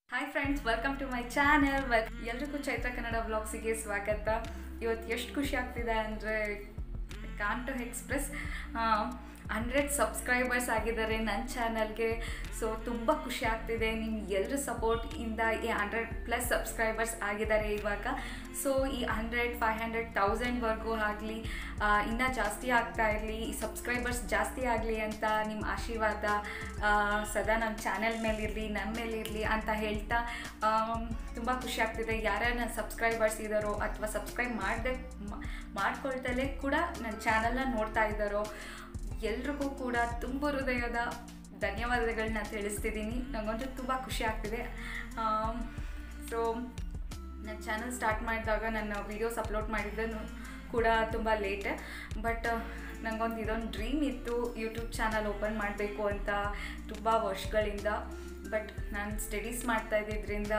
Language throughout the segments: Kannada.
hi friends welcome to my channel well ಎಲ್ರಿಗೂ ಚೈತ್ರ ಕನ್ನಡ ವ್ಲಾಗ್ಸಿಗೆ ಸ್ವಾಗತ ಇವತ್ತು ಎಷ್ಟು ಖುಷಿ ಆಗ್ತಿದೆ ಅಂದರೆ can't express hundred subscribers ಆಗಿದ್ದಾರೆ ನನ್ನ ಚಾನಲ್ಗೆ ಸೊ ತುಂಬ ಖುಷಿ ಆಗ್ತಿದೆ ನಿಮ್ಮ ಎಲ್ಲರ ಸಪೋರ್ಟಿಂದ ಈ ಹಂಡ್ರೆಡ್ ಪ್ಲಸ್ ಸಬ್ಸ್ಕ್ರೈಬರ್ಸ್ ಆಗಿದ್ದಾರೆ ಇವಾಗ ಸೊ ಈ ಹಂಡ್ರೆಡ್ ಫೈವ್ ಹಂಡ್ರೆಡ್ ತೌಸಂಡ್ವರೆಗೂ ಆಗಲಿ ಇನ್ನೂ ಜಾಸ್ತಿ ಆಗ್ತಾ ಇರಲಿ ಈ ಸಬ್ಸ್ಕ್ರೈಬರ್ಸ್ ಜಾಸ್ತಿ ಆಗಲಿ ಅಂತ ನಿಮ್ಮ ಆಶೀರ್ವಾದ ಆ, ಸದಾ ನಮ್ಮ ಚಾನೆಲ್ ಮೇಲಿರಲಿ ನನ್ನ ಮೇಲಿರಲಿ ಅಂತ ಹೇಳ್ತಾ ತುಂಬ ಖುಷಿ ಆಗ್ತಿದೆ ಯಾರ್ಯಾರು ನನ್ನ ಸಬ್ಸ್ಕ್ರೈಬರ್ಸ್ ಇದ್ದಾರೋ ಅಥವಾ ಸಬ್ಸ್ಕ್ರೈಬ್ ಮಾಡದೆ ಮಾಡ್ಕೊಳ್ತಲೇ ಕೂಡ ನನ್ನ ಚಾನಲ್ನ ನೋಡ್ತಾ ಇದ್ದಾರೋ ಎಲ್ರಿಗೂ ಕೂಡ ತುಂಬ ಹೃದಯದ ಧನ್ಯವಾದಗಳನ್ನ ತಿಳಿಸ್ತಿದ್ದೀನಿ ನನಗಂತೂ ತುಂಬ ಖುಷಿ ಆಗ್ತಿದೆ ಸೊ ನನ್ನ ಚಾನಲ್ ಸ್ಟಾರ್ಟ್ ಮಾಡಿದಾಗ ನನ್ನ ವೀಡಿಯೋಸ್ ಅಪ್ಲೋಡ್ ಮಾಡಿದ್ದನು ಕೂಡ ತುಂಬ ಲೇಟ್ ಬಟ್ ನನಗೊಂದು ಇದೊಂದು ಡ್ರೀಮ್ ಇತ್ತು ಯೂಟ್ಯೂಬ್ ಚಾನಲ್ ಓಪನ್ ಮಾಡಬೇಕು ಅಂತ ತುಂಬ ವರ್ಷಗಳಿಂದ ಬಟ್ ನಾನು ಸ್ಟಡೀಸ್ ಮಾಡ್ತಾ ಇದ್ದಿದ್ದರಿಂದ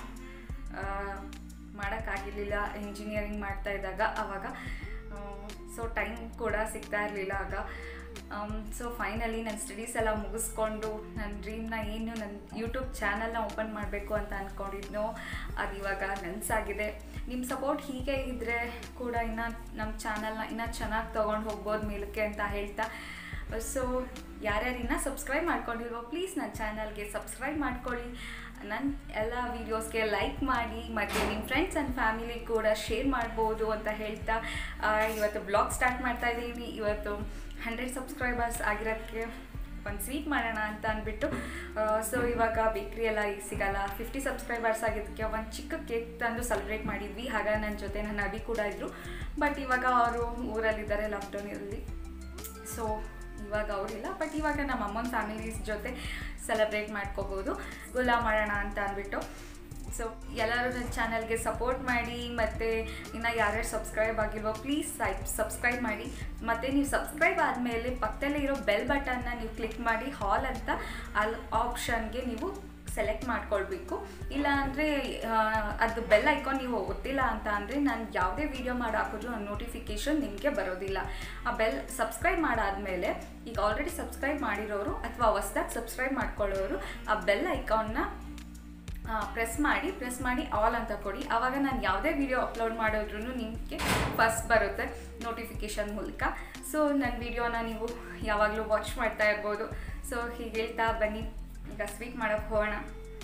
ಮಾಡೋಕ್ಕಾಗಿರಲಿಲ್ಲ ಇಂಜಿನಿಯರಿಂಗ್ ಮಾಡ್ತಾ ಇದ್ದಾಗ ಆವಾಗ ಸೊ ಟೈಮ್ ಕೂಡ ಸಿಗ್ತಾ ಇರಲಿಲ್ಲ ಆಗ ಸೊ ಫೈನಲಿ ನನ್ನ ಸ್ಟಡೀಸ್ ಎಲ್ಲ ಮುಗಿಸ್ಕೊಂಡು ನನ್ನ ಡ್ರೀಮ್ನ ಏನು ನನ್ನ ಯೂಟ್ಯೂಬ್ ಚಾನಲ್ನ ಓಪನ್ ಮಾಡಬೇಕು ಅಂತ ಅಂದ್ಕೊಂಡಿದ್ನೋ ಅದು ಇವಾಗ ನನಸಾಗಿದೆ ನಿಮ್ಮ ಸಪೋರ್ಟ್ ಹೀಗೆ ಇದ್ದರೆ ಕೂಡ ಇನ್ನು ನಮ್ಮ ಚಾನಲ್ನ ಇನ್ನೂ ಚೆನ್ನಾಗಿ ತೊಗೊಂಡು ಹೋಗ್ಬೋದು ಮೇಲಕ್ಕೆ ಅಂತ ಹೇಳ್ತಾ ಸೊ ಯಾರ್ಯಾರು ಇನ್ನೂ ಸಬ್ಸ್ಕ್ರೈಬ್ ಮಾಡ್ಕೊಂಡಿಲ್ವೋ ಪ್ಲೀಸ್ ನನ್ನ ಚಾನಲ್ಗೆ ಸಬ್ಸ್ಕ್ರೈಬ್ ಮಾಡ್ಕೊಳ್ಳಿ ನನ್ನ ಎಲ್ಲ ವೀಡಿಯೋಸ್ಗೆ ಲೈಕ್ ಮಾಡಿ ಮತ್ತು ನಿಮ್ಮ ಫ್ರೆಂಡ್ಸ್ ಆ್ಯಂಡ್ ಫ್ಯಾಮಿಲಿ ಕೂಡ ಶೇರ್ ಮಾಡ್ಬೋದು ಅಂತ ಹೇಳ್ತಾ ಆ, ಇವತ್ತು ಬ್ಲಾಗ್ ಸ್ಟಾರ್ಟ್ ಮಾಡ್ತಾ ಇದ್ದೀನಿ ಇವತ್ತು ಹಂಡ್ರೆಡ್ ಸಬ್ಸ್ಕ್ರೈಬರ್ಸ್ ಆಗಿರೋದಕ್ಕೆ ಒಂದು ಸ್ವೀಟ್ ಮಾಡೋಣ ಅಂತ ಅಂದ್ಬಿಟ್ಟು ಸೊ ಇವಾಗ ಬೇಕ್ರಿ ಎಲ್ಲ ಈಗ ಸಿಗಲ್ಲ ಫಿಫ್ಟಿ ಸಬ್ಸ್ಕ್ರೈಬರ್ಸ್ ಆಗಿದ್ದಕ್ಕೆ ಒಂದು ಚಿಕ್ಕ ಕೇಕ್ ತಂದು ಸೆಲೆಬ್ರೇಟ್ ಮಾಡಿದ್ವಿ ಆಗ ನನ್ನ ಜೊತೆ ನನ್ನ ಅಭಿ ಕೂಡ ಇದ್ದರು ಬಟ್ ಇವಾಗ ಅವರು ಊರಲ್ಲಿದ್ದಾರೆ ಲಾಕ್ಡೌನಲ್ಲಿ ಸೊ ಇವಾಗ ಅವರಿಲ್ಲ ಬಟ್ ಇವಾಗ ನಮ್ಮ ಅಮ್ಮನ ಫ್ಯಾಮಿಲೀಸ್ ಜೊತೆ ಸೆಲೆಬ್ರೇಟ್ ಮಾಡ್ಕೋಬೋದು ಗುಲಾಬ್ ಮಾಡೋಣ ಅಂತ ಅಂದ್ಬಿಟ್ಟು ಸೊ ಎಲ್ಲರೂ ನನ್ನ ಚಾನಲ್ಗೆ ಸಪೋರ್ಟ್ ಮಾಡಿ ಮತ್ತು ಇನ್ನು ಯಾರ್ಯಾರು ಸಬ್ಸ್ಕ್ರೈಬ್ ಆಗಿಲ್ವೋ ಪ್ಲೀಸ್ ಸಬ್ಸ್ಕ್ರೈಬ್ ಮಾಡಿ ಮತ್ತು ನೀವು ಸಬ್ಸ್ಕ್ರೈಬ್ ಆದಮೇಲೆ ಪಕ್ಕದಲ್ಲೇ ಇರೋ ಬೆಲ್ ಬಟನ್ನ ನೀವು ಕ್ಲಿಕ್ ಮಾಡಿ ಹಾಲ್ ಅಂತ ಅಲ್ಲಿ ಆಪ್ಷನ್ಗೆ ನೀವು ಸೆಲೆಕ್ಟ್ ಮಾಡ್ಕೊಳ್ಬೇಕು ಇಲ್ಲ ಅಂದರೆ ಅದು ಬೆಲ್ ಐಕಾನ್ ನೀವು ಗೊತ್ತಿಲ್ಲ ಅಂತ ಅಂದರೆ ನಾನು ಯಾವುದೇ ವೀಡಿಯೋ ಮಾಡಿ ಹಾಕಿದ್ರು ಆ ನೋಟಿಫಿಕೇಷನ್ ನಿಮಗೆ ಬರೋದಿಲ್ಲ ಆ ಬೆಲ್ ಸಬ್ಸ್ಕ್ರೈಬ್ ಮಾಡಾದಮೇಲೆ ಈಗ ಆಲ್ರೆಡಿ ಸಬ್ಸ್ಕ್ರೈಬ್ ಮಾಡಿರೋರು ಅಥವಾ ಹೊಸ್ದಾಗಿ ಸಬ್ಸ್ಕ್ರೈಬ್ ಮಾಡ್ಕೊಳ್ಳೋರು ಆ ಬೆಲ್ ಐಕಾನ್ನ ಪ್ರೆಸ್ ಮಾಡಿ ಪ್ರೆಸ್ ಮಾಡಿ ಆಲ್ ಅಂತ ಕೊಡಿ ಆವಾಗ ನಾನು ಯಾವುದೇ ವಿಡಿಯೋ ಅಪ್ಲೋಡ್ ಮಾಡಿದ್ರು ನಿಮಗೆ ಫಸ್ಟ್ ಬರುತ್ತೆ ನೋಟಿಫಿಕೇಷನ್ ಮೂಲಕ ಸೊ ನನ್ನ ವಿಡಿಯೋನ ನೀವು ಯಾವಾಗಲೂ ವಾಚ್ ಮಾಡ್ತಾ ಇರ್ಬೋದು ಸೊ ಹೀಗೆ ಹೇಳ್ತಾ ಬನ್ನಿ ಈಗ ಸ್ವೀಟ್ ಮಾಡೋಕ್ಕೆ ಹೋಗೋಣ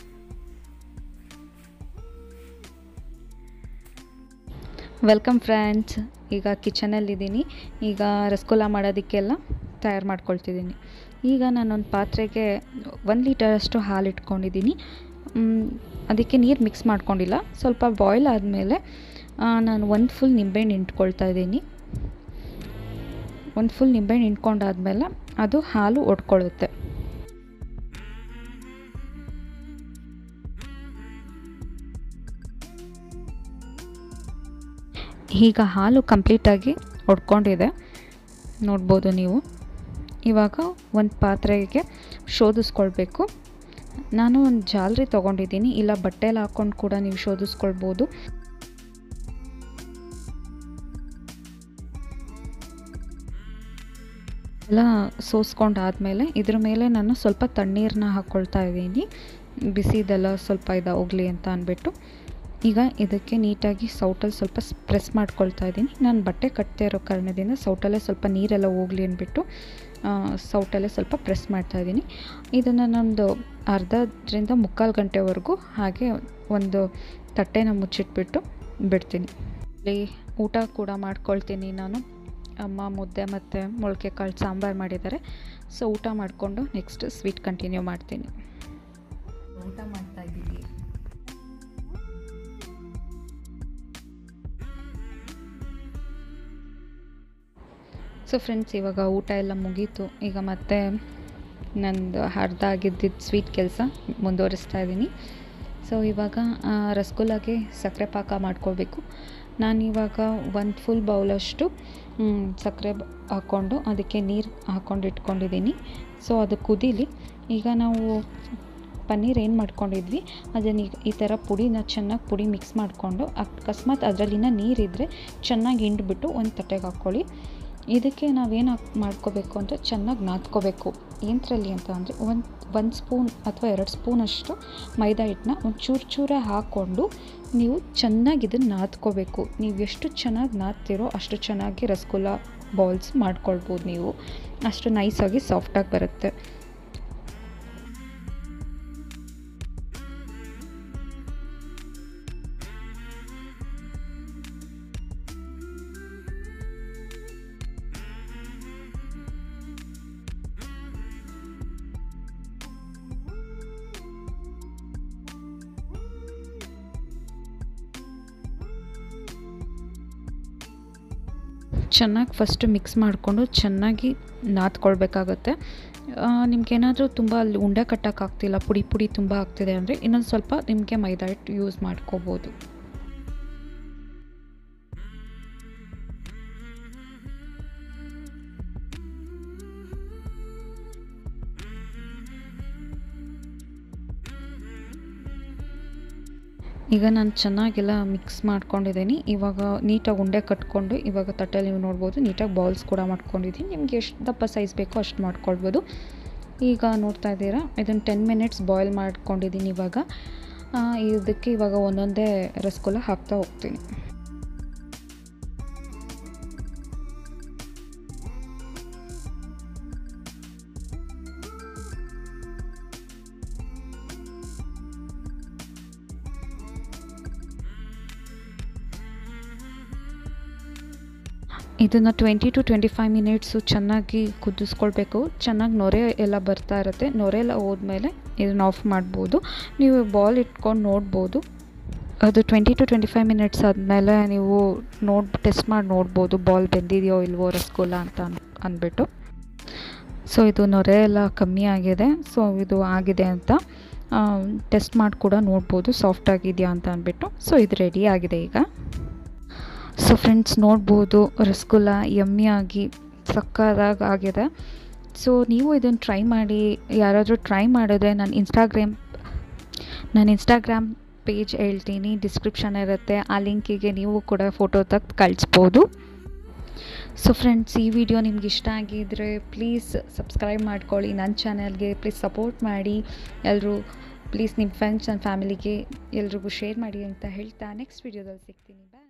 ವೆಲ್ಕಮ್ ಫ್ರೆಂಡ್ಸ್ ಈಗ ಕಿಚನಲ್ಲಿದ್ದೀನಿ ಈಗ ರಸಗುಲ್ಲ ಮಾಡೋದಕ್ಕೆಲ್ಲ ತಯಾರು ಮಾಡ್ಕೊಳ್ತಿದ್ದೀನಿ ಈಗ ನಾನೊಂದು ಪಾತ್ರೆಗೆ ಒಂದು ಲೀಟರಷ್ಟು ಹಾಲು ಇಟ್ಕೊಂಡಿದ್ದೀನಿ ಮ್, ಅದಕ್ಕೆ ನೀರು ಮಿಕ್ಸ್ ಮಾಡ್ಕೊಂಡಿಲ್ಲ ಸ್ವಲ್ಪ ಬಾಯ್ಲ್ ಆದಮೇಲೆ ನಾನು ಒಂದು ಫುಲ್ ನಿಂಬೆಹಣ್ಣು ಇಂಟ್ಕೊಳ್ತಾ ಇದ್ದೀನಿ ಒಂದು ಫುಲ್ ನಿಂಬೆಹಣ್ಣು ಇಂಟ್ಕೊಂಡಾದ್ಮೇಲೆ ಅದು ಹಾಲು ಒಡ್ಕೊಳ್ಳುತ್ತೆ ಈಗ ಹಾಲು ಕಂಪ್ಲೀಟಾಗಿ ಒಡ್ಕೊಂಡಿದೆ ನೋಡ್ಬೋದು ನೀವು ಇವಾಗ ಒಂದು ಪಾತ್ರೆಗೆ ಶೋಧಿಸ್ಕೊಳ್ಬೇಕು ನಾನು ಒಂದು ಜಾಲರಿ ತೊಗೊಂಡಿದ್ದೀನಿ ಇಲ್ಲ ಬಟ್ಟೆಲಿ ಹಾಕ್ಕೊಂಡು ಕೂಡ ನೀವು ಶೋಧಿಸ್ಕೊಳ್ಬೋದು ಎಲ್ಲ ಸೋಸ್ಕೊಂಡಾದಮೇಲೆ ಇದ್ರ ಮೇಲೆ ನಾನು ಸ್ವಲ್ಪ ತಣ್ಣೀರನ್ನ ಹಾಕ್ಕೊಳ್ತಾ ಇದ್ದೀನಿ ಬಿಸಿದೆಲ್ಲ ಸ್ವಲ್ಪ ಇದು ಹೋಗಲಿ ಅಂತ ಅಂದ್ಬಿಟ್ಟು ಈಗ ಇದಕ್ಕೆ ನೀಟಾಗಿ ಸೌಟಲ್ಲಿ ಸ್ವಲ್ಪ ಪ್ರೆಸ್ ಮಾಡ್ಕೊಳ್ತಾ ಇದ್ದೀನಿ ನಾನು ಬಟ್ಟೆ ಕಟ್ತಾ ಇರೋ ಕಾರಣದಿಂದ ಸೌಟಲ್ಲೇ ಸ್ವಲ್ಪ ನೀರೆಲ್ಲ ಹೋಗಲಿ ಅಂದ್ಬಿಟ್ಟು ಆ, ಸೌಟಲ್ಲೇ ಸ್ವಲ್ಪ ಪ್ರೆಸ್ ಮಾಡ್ತಾ ಇದ್ದೀನಿ ಇದನ್ನು ನಮ್ಮದು ಅರ್ಧದಿಂದ ಮುಕ್ಕಾಲು ಗಂಟೆವರೆಗೂ ಹಾಗೆ ಒಂದು ತಟ್ಟೆನ ಮುಚ್ಚಿಟ್ಬಿಟ್ಟು ಬಿಡ್ತೀನಿ ಇಲ್ಲಿ ಊಟ ಕೂಡ ಮಾಡ್ಕೊಳ್ತೀನಿ ನಾನು ಅಮ್ಮ ಮುದ್ದೆ ಮತ್ತು ಮೊಳಕೆ ಕಾಳು ಸಾಂಬಾರು ಮಾಡಿದ್ದಾರೆ ಸೊ ಊಟ ಮಾಡಿಕೊಂಡು ನೆಕ್ಸ್ಟ್ ಸ್ವೀಟ್ ಕಂಟಿನ್ಯೂ ಮಾಡ್ತೀನಿ ಊಟ ಮಾಡ್ತಾ ಇದ್ದೀವಿ ಸೊ ಫ್ರೆಂಡ್ಸ್ ಇವಾಗ ಊಟ ಎಲ್ಲ ಮುಗೀತು ಈಗ ಮತ್ತೆ ನಂದು ಅರ್ಧ ಆಗಿದ್ದಿದ್ದು ಸ್ವೀಟ್ ಕೆಲಸ ಮುಂದುವರಿಸ್ತಾ ಇದ್ದೀನಿ ಸೊ ಇವಾಗ ಆ, ರಸಗುಲ್ಲಾಗೆ ಸಕ್ಕರೆ ಪಾಕ ಮಾಡ್ಕೋಬೇಕು ನಾನಿವಾಗ ಒಂದು ಫುಲ್ ಬೌಲಷ್ಟು ಮ್, ಸಕ್ಕರೆ ಬ- ಹಾಕ್ಕೊಂಡು ಅದಕ್ಕೆ ನೀರು ಹಾಕ್ಕೊಂಡು ಇಟ್ಕೊಂಡಿದ್ದೀನಿ ಸೊ ಅದು ಕುದೀಲಿ ಈಗ ನಾವು ಪನ್ನೀರ್ ಏನು ಮಾಡ್ಕೊಂಡಿದ್ವಿ ಅದನ್ನ ಈಗ ಈ ಥರ ಪುಡಿನ ಚೆನ್ನಾಗಿ ಪುಡಿ ಮಿಕ್ಸ್ ಮಾಡಿಕೊಂಡು ಅಕಸ್ಮಾತ್ ಅದರಲ್ಲಿನ ನೀರಿದ್ದರೆ ಚೆನ್ನಾಗಿ ಹಿಂಡ್ಬಿಟ್ಟು ಒಂದು ತಟ್ಟೆಗೆ ಹಾಕ್ಕೊಳ್ಳಿ ಇದಕ್ಕೆ ನಾವೇನು ಹಾಕ್ ಮಾಡ್ಕೋಬೇಕು ಅಂದರೆ ಚೆನ್ನಾಗಿ ನಾದ್ಕೋಬೇಕು ಏನರಲ್ಲಿ ಅಂತ ಅಂದರೆ ಒಂದು ಒಂದು ಸ್ಪೂನ್ ಅಥವಾ ಎರಡು ಸ್ಪೂನಷ್ಟು ಮೈದಾ ಹಿಟ್ಟನ್ನ ಒಂದು ಚೂರು ಚೂರೇ ಹಾಕ್ಕೊಂಡು ನೀವು ಚೆನ್ನಾಗಿ ಇದನ್ನು ನಾದ್ಕೋಬೇಕು ನೀವು ಎಷ್ಟು ಚೆನ್ನಾಗಿ ನಾದ್ತಿರೋ ಅಷ್ಟು ಚೆನ್ನಾಗಿ ರಸಗುಲ್ಲ ಬಾಲ್ಸ್ ಮಾಡ್ಕೊಳ್ಬೋದು ನೀವು ಅಷ್ಟು ನೈಸಾಗಿ ಸಾಫ್ಟಾಗಿ ಬರುತ್ತೆ ಚೆನ್ನಾಗಿ ಫಸ್ಟು ಮಿಕ್ಸ್ ಮಾಡಿಕೊಂಡು ಚೆನ್ನಾಗಿ ನಾದ್ಕೊಳ್ಬೇಕಾಗತ್ತೆ ನಿಮ್ಗೇನಾದರೂ ತುಂಬ ಅಲ್ಲಿ ಉಂಡೆ ಕಟ್ಟೋಕ್ಕಾಗ್ತಿಲ್ಲ ಪುಡಿ ಪುಡಿ ತುಂಬ ಆಗ್ತಿದೆ ಅಂದರೆ ಇನ್ನೊಂದು ಸ್ವಲ್ಪ ನಿಮಗೆ ಮೈದಾ ಹಿಟ್ಟು ಯೂಸ್ ಮಾಡ್ಕೋಬೋದು ಈಗ ನಾನು ಚೆನ್ನಾಗೆಲ್ಲ ಮಿಕ್ಸ್ ಮಾಡ್ಕೊಂಡಿದ್ದೀನಿ ಇವಾಗ ನೀಟಾಗಿ ಉಂಡೆ ಕಟ್ಕೊಂಡು ಇವಾಗ ತಟ್ಟೆಲಿ ನೀವು ನೋಡ್ಬೋದು ನೀಟಾಗಿ ಬಾಲ್ಸ್ ಕೂಡ ಮಾಡ್ಕೊಂಡಿದ್ದೀನಿ ನಿಮ್ಗೆ ಎಷ್ಟು ದಪ್ಪ ಸೈಜ್ ಬೇಕೋ ಅಷ್ಟು ಮಾಡ್ಕೊಳ್ಬೋದು ಈಗ ನೋಡ್ತಾ ಇದ್ದೀರಾ ಇದನ್ನು ಟೆನ್ ಮಿನಿಟ್ಸ್ ಬಾಯ್ಲ್ ಮಾಡ್ಕೊಂಡಿದ್ದೀನಿ ಇವಾಗ ಇದಕ್ಕೆ ಇವಾಗ ಒಂದೊಂದೇ ರಸಗುಲ್ಲ ಹಾಕ್ತಾ ಹೋಗ್ತೀನಿ ಇದನ್ನು twenty to twenty five minutes ಚೆನ್ನಾಗಿ ಕುದಿಸ್ಕೊಳ್ಬೇಕು ಚೆನ್ನಾಗಿ ನೊರೆ ಎಲ್ಲ ಬರ್ತಾ ಇರುತ್ತೆ ನೊರೆ ಎಲ್ಲ ಹೋದ್ಮೇಲೆ ಇದನ್ನು ಆಫ್ ಮಾಡ್ಬೋದು ನೀವು ಬಾಲ್ ಇಟ್ಕೊಂಡು ನೋಡ್ಬೋದು ಅದು twenty to twenty five minutes ಆದಮೇಲೆ ನೀವು ನೋಡಿ ಟೆಸ್ಟ್ ಮಾಡಿ ನೋಡ್ಬೋದು ಬಾಲ್ ಬೆಂದಿದೆಯೋ ಇಲ್ವೋ ರಸಗುಲ್ಲ ಅಂತ ಅನ್ ಅಂದ್ಬಿಟ್ಟು ಸೊ ಇದು ನೊರೆ ಎಲ್ಲ ಕಮ್ಮಿ ಆಗಿದೆ ಸೊ ಇದು ಆಗಿದೆ ಅಂತ ಟೆಸ್ಟ್ ಮಾಡಿ ಕೂಡ ನೋಡ್ಬೋದು ಸಾಫ್ಟ್ ಆಗಿದೆಯಾ ಅಂತ ಅಂದ್ಬಿಟ್ಟು ಸೊ ಇದು ರೆಡಿ ಆಗಿದೆ ಈಗ ಸೊ ಫ್ರೆಂಡ್ಸ್ ನೋಡ್ಬೋದು ರಸಗುಲ್ಲ ಯಮ್ಮಿಯಾಗಿ ಸಕ್ಕದಾಗಿ ಆಗಿದೆ ಸೊ ನೀವು ಇದನ್ನು ಟ್ರೈ ಮಾಡಿ ಯಾರಾದರೂ ಟ್ರೈ ಮಾಡಿದ್ರೆ ನಾನು ಇನ್ಸ್ಟಾಗ್ರಾಮ್ ನಾನು ಇನ್ಸ್ಟಾಗ್ರಾಮ್ ಪೇಜ್ ಹೇಳ್ತೀನಿ ಡಿಸ್ಕ್ರಿಪ್ಷನ್ ಇರುತ್ತೆ ಆ ಲಿಂಕಿಗೆ ನೀವು ಕೂಡ ಫೋಟೋ ತೆಗ್ದು ಕಳಿಸ್ಬೋದು ಸೊ ಫ್ರೆಂಡ್ಸ್ ಈ ವಿಡಿಯೋ ನಿಮ್ಗೆ ಇಷ್ಟ ಆಗಿದ್ದರೆ ಪ್ಲೀಸ್ ಸಬ್ಸ್ಕ್ರೈಬ್ ಮಾಡ್ಕೊಳ್ಳಿ ನನ್ನ ಚಾನಲ್ಗೆ ಪ್ಲೀಸ್ ಸಪೋರ್ಟ್ ಮಾಡಿ ಎಲ್ಲರೂ ಪ್ಲೀಸ್ ನಿಮ್ಮ ಫ್ರೆಂಡ್ಸ್ ಆ್ಯಂಡ್ ಫ್ಯಾಮಿಲಿಗೆ ಎಲ್ರಿಗೂ ಶೇರ್ ಮಾಡಿ ಅಂತ ಹೇಳ್ತಾ ನೆಕ್ಸ್ಟ್ ವಿಡಿಯೋದಲ್ಲಿ ಸಿಗ್ತೀನಿ ಬಾಯ್